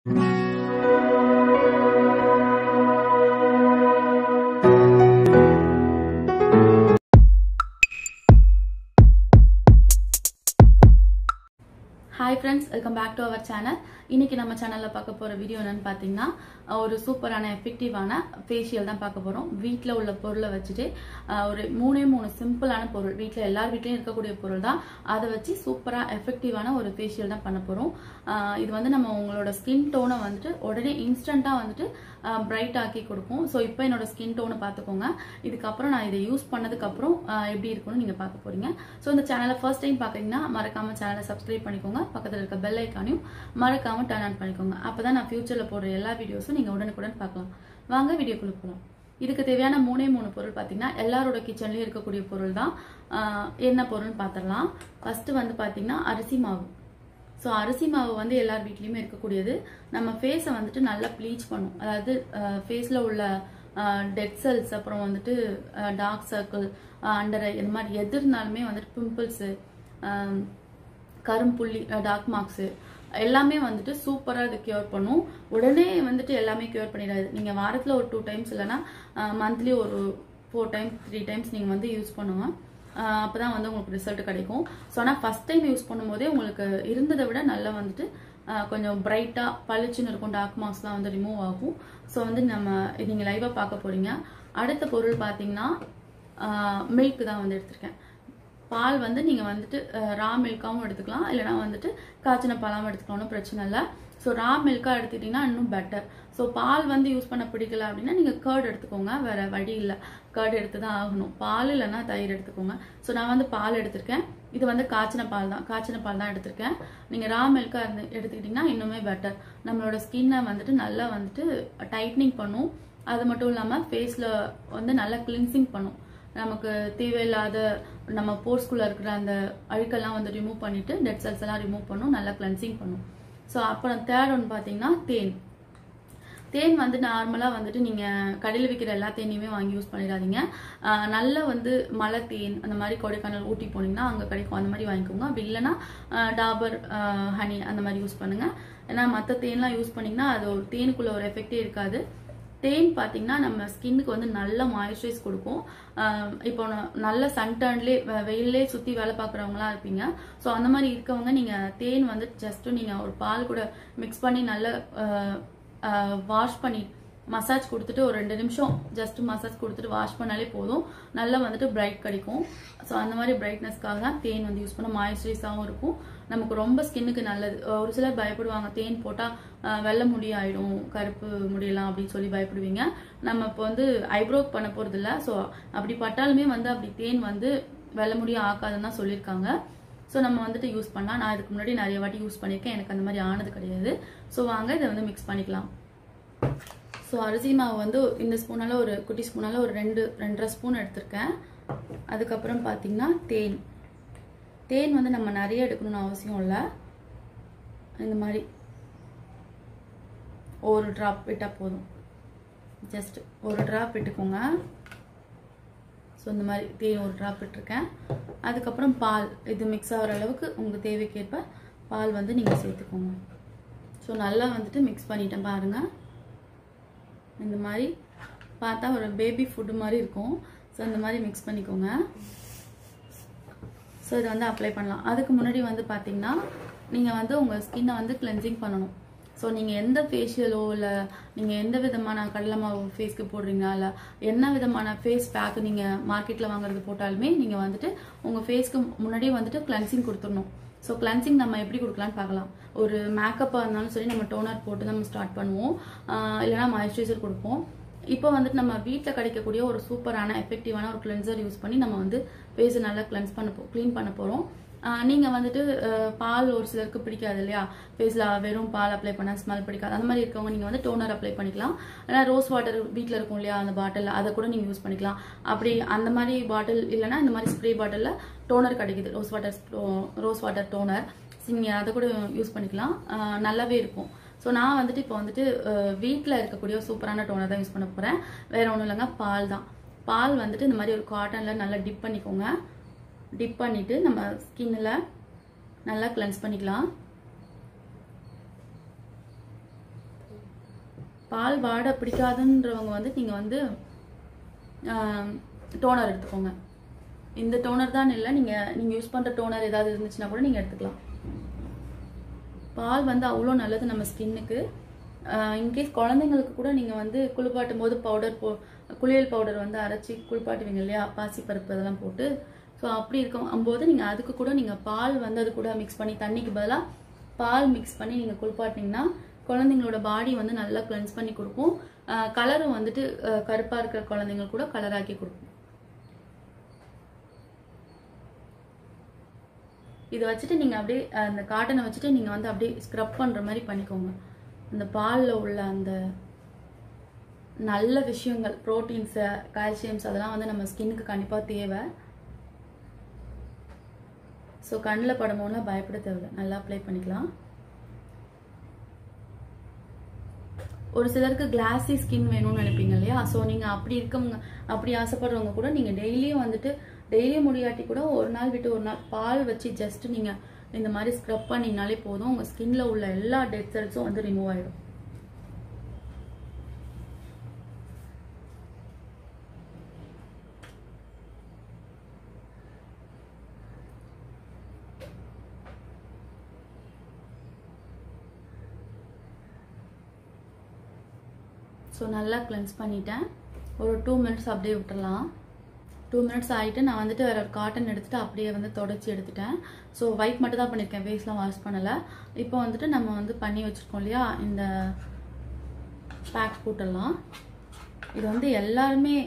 hi friends welcome back to our channel இன்னைக்கு நம்ம சேனலில் பார்க்க போகிற வீடியோ என்னன்னு பார்த்தீங்கன்னா அஹ், ஒரு சூப்பரான எஃபெக்டிவான ஃபேஷியல் தான் பார்க்க போகிறோம் வீட்டில் உள்ள பொருளை வச்சுட்டு அஹ், ஒரு மூணே மூணு சிம்பிளான பொருள் வீட்டில் எல்லார் வீட்லேயும் இருக்கக்கூடிய பொருள் தான் அதை வச்சு சூப்பராக எஃபெக்டிவான ஒரு ஃபேஷியல் தான் பண்ண போகிறோம் இது வந்து நம்ம உங்களோட ஸ்கின் டோனை வந்துட்டு உடனே இன்ஸ்டண்ட்டாக வந்துட்டு பிரைட் ஆக்கி கொடுக்கும் ஸோ இப்போ என்னோட ஸ்கின் டோனை பார்த்துக்கோங்க இதுக்கப்புறம் நான் இதை யூஸ் பண்ணதுக்கப்புறம் அஹ், எப்படி இருக்கும்னு நீங்கள் பார்க்க போறீங்க ஸோ இந்த சேனலை ஃபர்ஸ்ட் டைம் பார்க்குறீங்கன்னா மறக்காம சேனலை சப்ஸ்கிரைப் பண்ணிக்கோங்க பக்கத்தில் இருக்க பெல் ஐக்கானையும் மறக்காம டர்ன் ஆன் பண்ணிக்கோங்க அப்போ தான் நான் ஃபியூச்சரில் போடுற எல்லா வீடியோஸும் நீங்கள் உடனுக்குடன் பார்க்கலாம் வாங்க வீடியோக்குள்ள போகலாம் இதுக்கு தேவையான மூணே மூணு பொருள் பார்த்தீங்கன்னா எல்லாரோட கிச்சன்லேயும் இருக்கக்கூடிய பொருள் தான் அஹ், என்ன பொருள்னு பார்த்துடலாம் ஃபர்ஸ்ட் வந்து பார்த்தீங்கன்னா அரிசி மாவு ஸோ அரிசி மாவு வந்து எல்லார் வீட்லேயுமே இருக்கக்கூடியது நம்ம ஃபேஸை வந்துட்டு நல்லா ப்ளீச் பண்ணும் அதாவது ஃபேஸில் உள்ள டெட் செல்ஸ் அப்புறம் வந்துட்டு டார்க் சர்க்கிள் அண்டர் இந்த மாதிரி எது இருந்தாலுமே வந்துட்டு பிம்பிள்ஸு கரும்புள்ளி டார்க் மார்க்ஸு எல்லாமே வந்துட்டு சூப்பராக இது க்யூர் பண்ணும் உடனே வந்துட்டு எல்லாமே க்யூர் பண்ணிடாது நீங்கள் வாரத்தில் ஒரு டூ டைம்ஸ் இல்லைன்னா மந்த்லி ஒரு ஃபோர் டைம்ஸ் த்ரீ டைம்ஸ் நீங்கள் வந்து யூஸ் பண்ணுங்க அப்போ தான் வந்து உங்களுக்கு ரிசல்ட் கிடைக்கும் ஸோ ஆனால் ஃபஸ்ட் டைம் யூஸ் பண்ணும்போதே உங்களுக்கு இருந்ததை விட நல்லா வந்துட்டு ஆஹ் கொஞ்சம் பிரைட்டாக பளிச்சுன்னு இருக்கும் டார்க் மார்க்ஸ்லாம் வந்து ரிமூவ் ஆகும் ஸோ வந்து நம்ம நீங்கள் லைவாக பார்க்க போகிறீங்க அடுத்த பொருள் பார்த்தீங்கன்னா மில்க் தான் வந்து எடுத்திருக்கேன் பால் வந்து நீங்கள் வந்துட்டு ரா மில்காவும் எடுத்துக்கலாம் இல்லைனா வந்துட்டு காய்ச்சின பாலாவும் எடுத்துக்கலாம் ஒன்றும் பிரச்சனை இல்லை ஸோ ரா மில்காக எடுத்துக்கிட்டிங்கன்னா இன்னும் பெட்டர் ஸோ பால் வந்து யூஸ் பண்ண பிடிக்கல அப்படின்னா நீங்கள் கேர்ட் எடுத்துக்கோங்க வேற வழி இல்லை கேர்ட் எடுத்து தான் ஆகணும் பால் இல்லைன்னா தயிர் எடுத்துக்கோங்க ஸோ நான் வந்து பால் எடுத்திருக்கேன் இது வந்து காய்ச்சின பால் தான் காய்ச்சின பால் தான் எடுத்திருக்கேன் நீங்கள் ரா மில்காக இருந்து எடுத்துக்கிட்டிங்கன்னா இன்னுமே பெட்டர் நம்மளோட ஸ்கின்னை வந்துட்டு நல்லா வந்துட்டு டைட்னிங் பண்ணும் அது மட்டும் இல்லாமல் ஃபேஸில் வந்து நல்லா கிளின்சிங் பண்ணும் நமக்கு தேவையில்லாத நம்ம போர்ஸ்குள்ளே இருக்கிற அந்த அழுக்கெல்லாம் வந்து ரிமூவ் பண்ணிட்டு டெட் செல்ஸ் எல்லாம் ரிமூவ் பண்ணும் நல்லா கிளென்சிங் பண்ணும் ஸோ அப்புறம் தேர்ட் ஒன்று பார்த்தீங்கன்னா தேன் தேன் வந்து நார்மலாக வந்துட்டு நீங்கள் கடையில் விற்கிற எல்லா தேனையுமே வாங்கி யூஸ் பண்ணிடாதீங்க ஆஹ் நல்ல வந்து மலை தேன் அந்த மாதிரி கொடைக்கானல் ஊட்டி போனீங்கன்னா அங்கே கிடைக்கும் அந்த மாதிரி வாங்கிக்கோங்க அப்படி இல்லைன்னா ஆஹ் டாபர் ஹனி அந்த மாதிரி யூஸ் பண்ணுங்கள் ஏன்னா மற்ற தேன்லாம் யூஸ் பண்ணிங்கன்னா அது ஒரு தேனுக்குள்ள ஒரு எஃபெக்டே இருக்காது தேன் பார்த்தீங்கன்னா நம்ம ஸ்கின்னுக்கு வந்து நல்ல மாய்ஸ்சரைஸ் கொடுக்கும் ஆஹ் இப்போ ந- நல்ல சன்டர்ன்லே வெயிலே சுற்றி வேலை பார்க்குறவங்களாம் இருப்பீங்க ஸோ அந்த மாதிரி இருக்கவங்க நீங்கள் தேன் வந்து ஜஸ்ட் நீங்கள் ஒரு பால் கூட மிக்ஸ் பண்ணி நல்லா வாஷ் பண்ணி மசாஜ் கொடுத்துட்டு ஒரு ரெண்டு நிமிஷம் ஜஸ்ட் மசாஜ் கொடுத்துட்டு வாஷ் பண்ணாலே போதும் நல்லா வந்துட்டு பிரைட் கிடைக்கும் ஸோ அந்த மாதிரி பிரைட்னஸ்க்காக தான் தேன் வந்து யூஸ் பண்ண மாய்ஸ்சரைஸாகவும் இருக்கும் நமக்கு ரொம்ப ஸ்கின்னுக்கு நல்லது ஒரு சிலர் பயப்படுவாங்க தேன் போட்டால் வெள்ளை முடி ஆயிடும் கருப்பு முடியலாம் அப்படின்னு சொல்லி பயப்படுவீங்க நம்ம இப்போ வந்து ஐப்ரோக் பண்ண போகிறது இல்லை ஸோ அப்படி பட்டாலுமே வந்து அப்படி தேன் வந்து வெள்ளை முடிய ஆக்காதுன்னு தான் சொல்லியிருக்காங்க ஸோ நம்ம வந்துட்டு யூஸ் பண்ணலாம் நான் இதுக்கு முன்னாடி நிறைய வாட்டி யூஸ் பண்ணியிருக்கேன் எனக்கு அந்த மாதிரி ஆனது கிடையாது ஸோ வாங்க இதை வந்து மிக்ஸ் பண்ணிக்கலாம் ஸோ அரிசி மாவு வந்து இந்த ஸ்பூனால ஒரு குட்டி ஸ்பூனால ஒரு ரெண்டு ரெண்டரை ஸ்பூன் எடுத்திருக்கேன் அதுக்கப்புறம் பார்த்தீங்கன்னா தேன் தேன் வந்து நம்ம நிறைய எடுக்கணும்னு அவசியம் இல்லை இந்த மாதிரி ஒரு ட்ராப் விட்டால் போதும் ஜஸ்ட் ஒரு ட்ராப் விட்டுக்கோங்க ஸோ இந்த மாதிரி தேன் ஒரு ட்ராப் விட்டுருக்கேன் அதுக்கப்புறம் பால் இது மிக்ஸ் ஆகிற அளவுக்கு உங்களுக்கு தேவைக்கேற்ப பால் வந்து நீங்கள் சேர்த்துக்கோங்க ஸோ நல்லா வந்துட்டு மிக்ஸ் பண்ணிட்டேன் பாருங்கள் இந்த மாதிரி பார்த்தா ஒரு பேபி ஃபுட்டு மாதிரி இருக்கும் ஸோ இந்த மாதிரி மிக்ஸ் பண்ணிக்கோங்க ஸோ இதை வந்து அப்ளை பண்ணலாம் அதுக்கு முன்னாடி வந்து பார்த்தீங்கன்னா நீங்கள் வந்து உங்கள் ஸ்கின்னை வந்து கிளென்சிங் பண்ணணும் ஸோ நீங்கள் எந்த ஃபேஷியலோ இல்லை நீங்கள் எந்த விதமான கடலை மாவு ஃபேஸ்க்கு போடுறீங்களா இல்லை என்ன விதமான ஃபேஸ் பேக் நீங்கள் மார்க்கெட்டில் வாங்குறது போட்டாலுமே நீங்கள் வந்துட்டு உங்கள் ஃபேஸ்க்கு முன்னாடியே வந்துட்டு கிளென்சிங் கொடுத்துடணும் ஸோ கிளென்சிங் நம்ம எப்படி கொடுக்கலான்னு பார்க்கலாம் ஒரு மேக்கப்பாக இருந்தாலும் சரி நம்ம டோனர் போட்டு நம்ம ஸ்டார்ட் பண்ணுவோம் ஆஹ் இல்லைன்னா மாய்ஸ்சரைசர் கொடுப்போம் இப்போ வந்துட்டு நம்ம வீட்டில் கிடைக்கக்கூடிய ஒரு சூப்பரான எஃபெக்டிவான ஒரு கிளென்சர் யூஸ் பண்ணி நம்ம வந்து ஃபேஸை நல்லா கிளென்ஸ் பண்ண போ க்ளீன் பண்ண போகிறோம் நீங்கள் வந்துட்டு ஆஹ் பால் ஒரு சிலருக்கு பிடிக்காது இல்லையா ஃபேஸில் வெறும் பால் அப்ளை பண்ண ஸ்மெல் பிடிக்காது அந்த மாதிரி இருக்கவங்க நீங்கள் வந்து டோனர் அப்ளை பண்ணிக்கலாம் இல்லைனா ரோஸ் வாட்டர் வீட்டில் இருக்கும் இல்லையா அந்த பாட்டில் அதை கூட நீங்கள் யூஸ் பண்ணிக்கலாம் அப்படி அந்த மாதிரி பாட்டில் இல்லைன்னா இந்த மாதிரி ஸ்ப்ரே பாட்டிலில் டோனர் கிடைக்குது rose water rose water toner நீங்கள் அதை கூட யூஸ் பண்ணிக்கலாம் ஆஹ் நல்லாவே இருக்கும் ஸோ நான் வந்துட்டு இப்போ வந்துட்டு வீட்டில் இருக்கக்கூடிய ஒரு சூப்பரான டோனர் தான் யூஸ் பண்ண போகிறேன் வேற ஒன்றும் இல்லைங்க பால் தான் பால் வந்துட்டு இந்த மாதிரி ஒரு காட்டனில் நல்லா டிப் பண்ணிக்கோங்க டிப் பண்ணிவிட்டு நம்ம ஸ்கின்னில் நல்லா கிளென்ஸ் பண்ணிக்கலாம் பால் வாடை பிடிக்காதுன்றவங்க வந்து நீங்கள் வந்து டோனர் எடுத்துக்கோங்க இந்த டோனர் தான் இல்லை நீங்கள் நீங்கள் யூஸ் பண்ணுற டோனர் ஏதாவது இருந்துச்சுன்னா கூட நீங்கள் எடுத்துக்கலாம் பால் வந்து அவ்வளோ நல்லது நம்ம ஸ்கின்னுக்கு இன்கேஸ் குழந்தைங்களுக்கு கூட நீங்கள் வந்து குளிப்பாட்டும் போது பவுடர் போ குளியல் பவுடர் வந்து அரைச்சி குளிப்பாட்டுவீங்க இல்லையா பாசி பருப்பு அதெல்லாம் போட்டு ஸோ அப்படி இருக்கும் போது நீங்கள் அதுக்கு கூட நீங்கள் பால் வந்து அது கூட மிக்ஸ் பண்ணி தண்ணிக்கு பதிலாக பால் மிக்ஸ் பண்ணி நீங்கள் குளிப்பாட்டினீங்கன்னா குழந்தைங்களோட பாடி வந்து நல்லா கிளென்ஸ் பண்ணி கொடுக்கும் கலரும் வந்துட்டு கருப்பாக இருக்கிற குழந்தைங்க கூட கலராக்கி கொடுக்கும் இதை வச்சுட்டு நீங்கள் அப்படியே அந்த காட்டனை வச்சுட்டு நீங்கள் வந்து அப்படியே ஸ்க்ரப் பண்ணுற மாதிரி பண்ணிக்கோங்க அந்த பாலில் உள்ள அந்த நல்ல விஷயங்கள் ப்ரோட்டீன்ஸு கால்சியம்ஸ் அதெல்லாம் வந்து நம்ம ஸ்கின்னுக்கு கண்டிப்பாக தேவை ஸோ கண்ணில் படமோலாம் பயப்பட தேவையில்ல நல்லா அப்ளை பண்ணிக்கலாம் ஒரு சிலருக்கு கிளாஸி ஸ்கின் வேணும்னு நினைப்பீங்க இல்லையா ஸோ நீங்கள் அப்படி இருக்கவங்க அப்படி ஆசைப்படுறவங்க கூட நீங்கள் டெய்லியும் வந்துட்டு டெய்லியும் முடியாட்டி கூட ஒரு நாள் விட்டு ஒரு நாள் பால் வச்சு ஜஸ்ட் நீங்கள் இந்த மாதிரி ஸ்க்ரப் பண்ணிங்கனாலே போதும் உங்கள் ஸ்கின்ல உள்ள எல்லா டெட் செல்ஸும் வந்து ரிமூவ் ஆயிடும் ஸோ நல்லா கிளென்ஸ் பண்ணிட்டேன் ஒரு டூ மினிட்ஸ் அப்படியே விட்டுறலாம் டூ மினிட்ஸ் ஆகிட்டு நான் வந்துட்டு வேறு ஒரு காட்டன் எடுத்துகிட்டு அப்படியே வந்து தொடச்சி எடுத்துட்டேன் ஸோ ஒயிட் மட்டும் தான் பண்ணியிருக்கேன் ஃபேஸ்லாம் வாஷ் பண்ணலை இப்போ வந்துட்டு நம்ம வந்து பண்ணி வச்சுருக்கோம் இல்லையா இந்த பேக் போட்டுடலாம் இது வந்து எல்லாருமே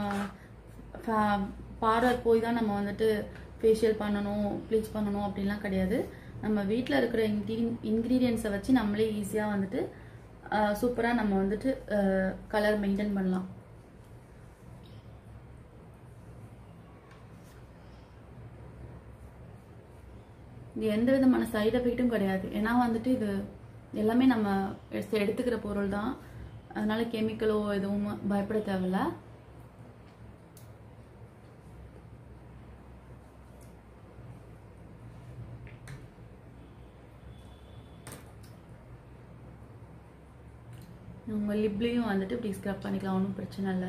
பார்லர் போய் தான் நம்ம வந்துட்டு ஃபேஷியல் பண்ணணும் ப்ளீச் பண்ணணும் அப்படின்லாம் கிடையாது நம்ம வீட்டில் இருக்கிற இன்க்ரீ இன்க்ரீடியன்ஸை வச்சு நம்மளே ஈஸியாக வந்துட்டு சூப்பராக நம்ம வந்துட்டு கலர் மெயின்டைன் பண்ணலாம் இது எந்த விதமான சைடு எஃபெக்ட்டும் கிடையாது ஏன்னா வந்துட்டு இது எல்லாமே நம்ம எடுத்து எடுத்துக்கிற பொருள் தான் அதனால கெமிக்கலோ எதுவும் பயப்பட தேவையில்ல உங்கள் லிப்லேயும் வந்துட்டு இப்படி ஸ்க்ரப் பண்ணிக்கலாம் ஒன்றும் பிரச்சனை இல்லை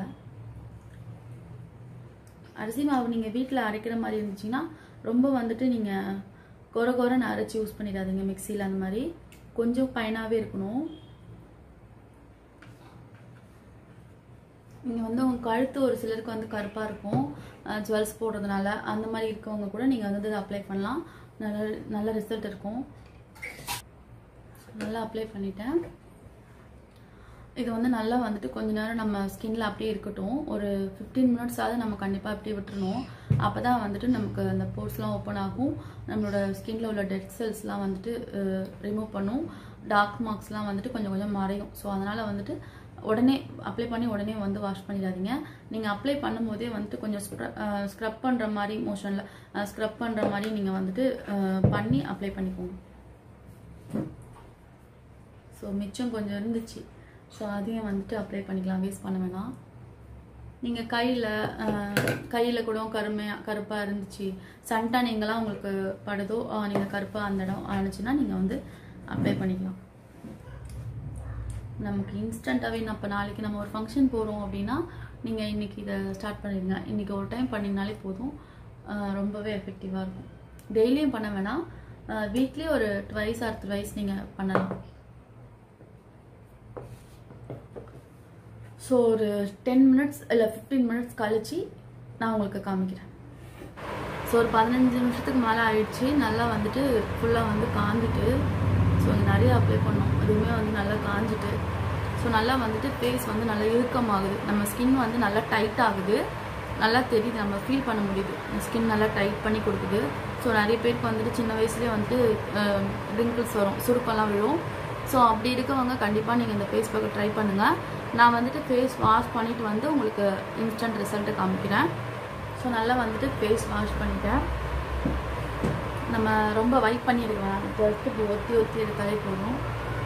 அரிசி மாவு நீங்கள் வீட்டில் அரைக்கிற மாதிரி இருந்துச்சுன்னா ரொம்ப வந்துட்டு நீங்கள் கொர கொரன்னு அரைச்சி யூஸ் பண்ணிடாதீங்க மிக்சியில் அந்த மாதிரி கொஞ்சம் பயனாகவே இருக்கணும் நீங்கள் வந்து உங்கள் கழுத்து ஒரு சிலருக்கு வந்து கருப்பாக இருக்கும் ஜுவல்ஸ் போடுறதுனால அந்த மாதிரி இருக்கவங்க கூட நீங்கள் வந்து இதை அப்ளை பண்ணலாம் நல்ல நல்ல ரிசல்ட் இருக்கும் நல்லா அப்ளை பண்ணிட்டேன் இது வந்து நல்லா வந்துட்டு கொஞ்ச நேரம் நம்ம ஸ்கின்ல அப்படியே இருக்கட்டும் ஒரு ஃபிஃப்டீன் மினிட்ஸாவது நம்ம கண்டிப்பாக அப்படியே விட்டுறணும் அப்போ தான் வந்துட்டு நமக்கு அந்த போர்ஸ்லாம் ஓப்பன் ஆகும் நம்மளோட ஸ்கின்ல உள்ள டெட் செல்ஸ்லாம் வந்துட்டு ரிமூவ் பண்ணும் டார்க் மார்க்ஸ்லாம் வந்துட்டு கொஞ்சம் கொஞ்சம் மறையும் ஸோ அதனால் வந்துட்டு உடனே அப்ளை பண்ணி உடனே வந்து வாஷ் பண்ணிடாதீங்க நீங்கள் அப்ளை பண்ணும்போதே வந்துட்டு கொஞ்சம் ஸ்க்ரப் பண்ணுற மாதிரி மோஷனில் ஸ்க்ரப் பண்ணுற மாதிரி நீங்கள் வந்துட்டு பண்ணி அப்ளை பண்ணிக்கோங்க ஸோ மிச்சம் கொஞ்சம் இருந்துச்சு ஸோ அதையும் வந்துட்டு அப்ளை பண்ணிக்கலாம் வேஸ்ட் பண்ண வேணாம் நீங்கள் கையில் கையில் கூட கருமையாக கருப்பாக இருந்துச்சு சன்டான் எங்கெல்லாம் உங்களுக்கு படுதோ நீங்கள் கருப்பாக அந்த இடம் ஆனிச்சுன்னா நீங்கள் வந்து அப்ளை பண்ணிக்கலாம் நமக்கு இன்ஸ்டண்ட்டாகவே நான் இப்போ நாளைக்கு நம்ம ஒரு ஃபங்க்ஷன் போகிறோம் அப்படின்னா நீங்கள் இன்றைக்கி இதை ஸ்டார்ட் பண்ணிடுங்க இன்றைக்கி ஒரு டைம் பண்ணிங்கனாலே போதும் ரொம்பவே எஃபெக்டிவாக இருக்கும் டெய்லியும் பண்ண வேணாம் வீக்லி ஒரு ட்வைஸ் ஆர் த்ரைஸ் நீங்கள் பண்ணலாம் ஸோ ஒரு டென் மினிட்ஸ் இல்லை ஃபிஃப்டீன் மினிட்ஸ் கழிச்சு நான் உங்களுக்கு காமிக்கிறேன் ஸோ ஒரு பதினஞ்சு நிமிஷத்துக்கு மேலே ஆயிடுச்சு நல்லா வந்துட்டு ஃபுல்லாக வந்து காஞ்சிட்டு ஸோ நிறைய அப்ளை பண்ணோம் எதுவுமே வந்து நல்லா காஞ்சிட்டு ஸோ நல்லா வந்துட்டு ஃபேஸ் வந்து நல்லா இறுக்கமாகுது நம்ம ஸ்கின் வந்து நல்லா டைட் ஆகுது நல்லா தெரியுது நம்ம ஃபீல் பண்ண முடியுது ஸ்கின் நல்லா டைட் பண்ணி கொடுக்குது ஸோ நிறைய பேருக்கு வந்துட்டு சின்ன வயசுலேயே வந்துட்டு ரிங்கிள்ஸ் வரும் சுருப்பெல்லாம் விழும் ஸோ அப்படி இருக்கவங்க கண்டிப்பாக நீங்கள் இந்த ஃபேஸ் பேக்கை ட்ரை பண்ணுங்கள் நான் வந்துட்டு ஃபேஸ் வாஷ் பண்ணிவிட்டு வந்து உங்களுக்கு இன்ஸ்டன்ட் ரிசல்ட்டு காமிக்கிறேன் ஸோ நல்லா வந்துட்டு ஃபேஸ் வாஷ் பண்ணிட்டேன் நம்ம ரொம்ப வைப் பண்ணி எடுக்கலாம் ஜஸ்ட் இப்படி ஒத்தி ஒத்தி எடுத்தாலே போதும்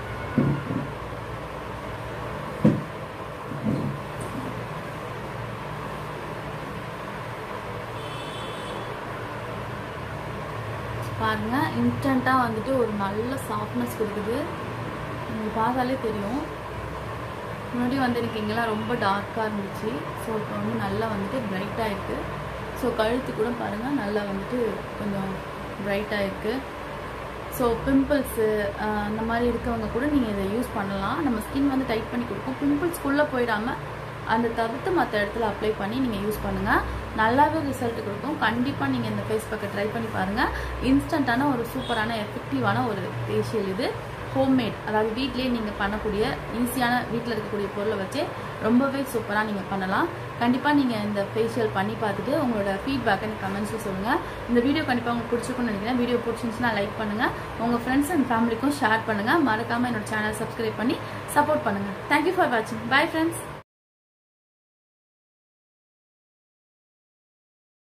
பாருங்கள் இன்ஸ்டண்ட்டாக வந்துட்டு ஒரு நல்ல சாஃப்ட்னஸ் கொடுக்குது நீங்கள் பார்த்தாலே தெரியும் முன்னாடி வந்து எனக்கு இங்கெல்லாம் ரொம்ப டார்க்காக இருந்துச்சு ஸோ இப்போ வந்து நல்லா வந்துட்டு பிரைட்டாக இருக்குது ஸோ கழுத்து கூட பாருங்கள் நல்லா வந்துட்டு கொஞ்சம் பிரைட்டாக இருக்குது ஸோ பிம்பிள்ஸு அந்த மாதிரி இருக்கவங்க கூட நீங்கள் இதை யூஸ் பண்ணலாம் நம்ம ஸ்கின் வந்து டைட் பண்ணி கொடுக்கும் பிம்பிள்ஸ்குள்ளே போயிடாமல் அந்த தவிர்த்து மற்ற இடத்துல அப்ளை பண்ணி நீங்கள் யூஸ் பண்ணுங்கள் நல்லாவே ரிசல்ட் கொடுக்கும் கண்டிப்பாக நீங்கள் இந்த ஃபேஸ் பேக்கை ட்ரை பண்ணி பாருங்கள் இன்ஸ்டண்ட்டான ஒரு சூப்பரான எஃபெக்டிவான ஒரு ஃபேஷியல் இது ஹோம்மேட் அதாவது வீட்லேயே நீங்கள் பண்ணக்கூடிய ஈஸியான வீட்டில் இருக்கக்கூடிய பொருளை வச்சே ரொம்பவே சூப்பராக நீங்கள் பண்ணலாம் கண்டிப்பாக நீங்கள் இந்த ஃபேஷியல் பண்ணி பார்த்துட்டு உங்களோட ஃபீட்பேக்கை எனக்கு கமெண்ட்ஸில் சொல்லுங்கள் இந்த வீடியோ கண்டிப்பாக உங்களுக்கு பிடிச்சிருக்கும்னு நினைக்கிறேன் வீடியோ பிடிச்சிருந்துச்சுன்னா லைக் பண்ணுங்கள் உங்கள் ஃப்ரெண்ட்ஸ் அண்ட் ஃபேமிலிக்கும் ஷேர் பண்ணுங்கள் மறக்காமல் என்னோட சேனல் சப்ஸ்கிரைப் பண்ணி சப்போர்ட் பண்ணுங்கள் தேங்க்யூ ஃபார் வாட்சிங் பை ஃப்ரெண்ட்ஸ்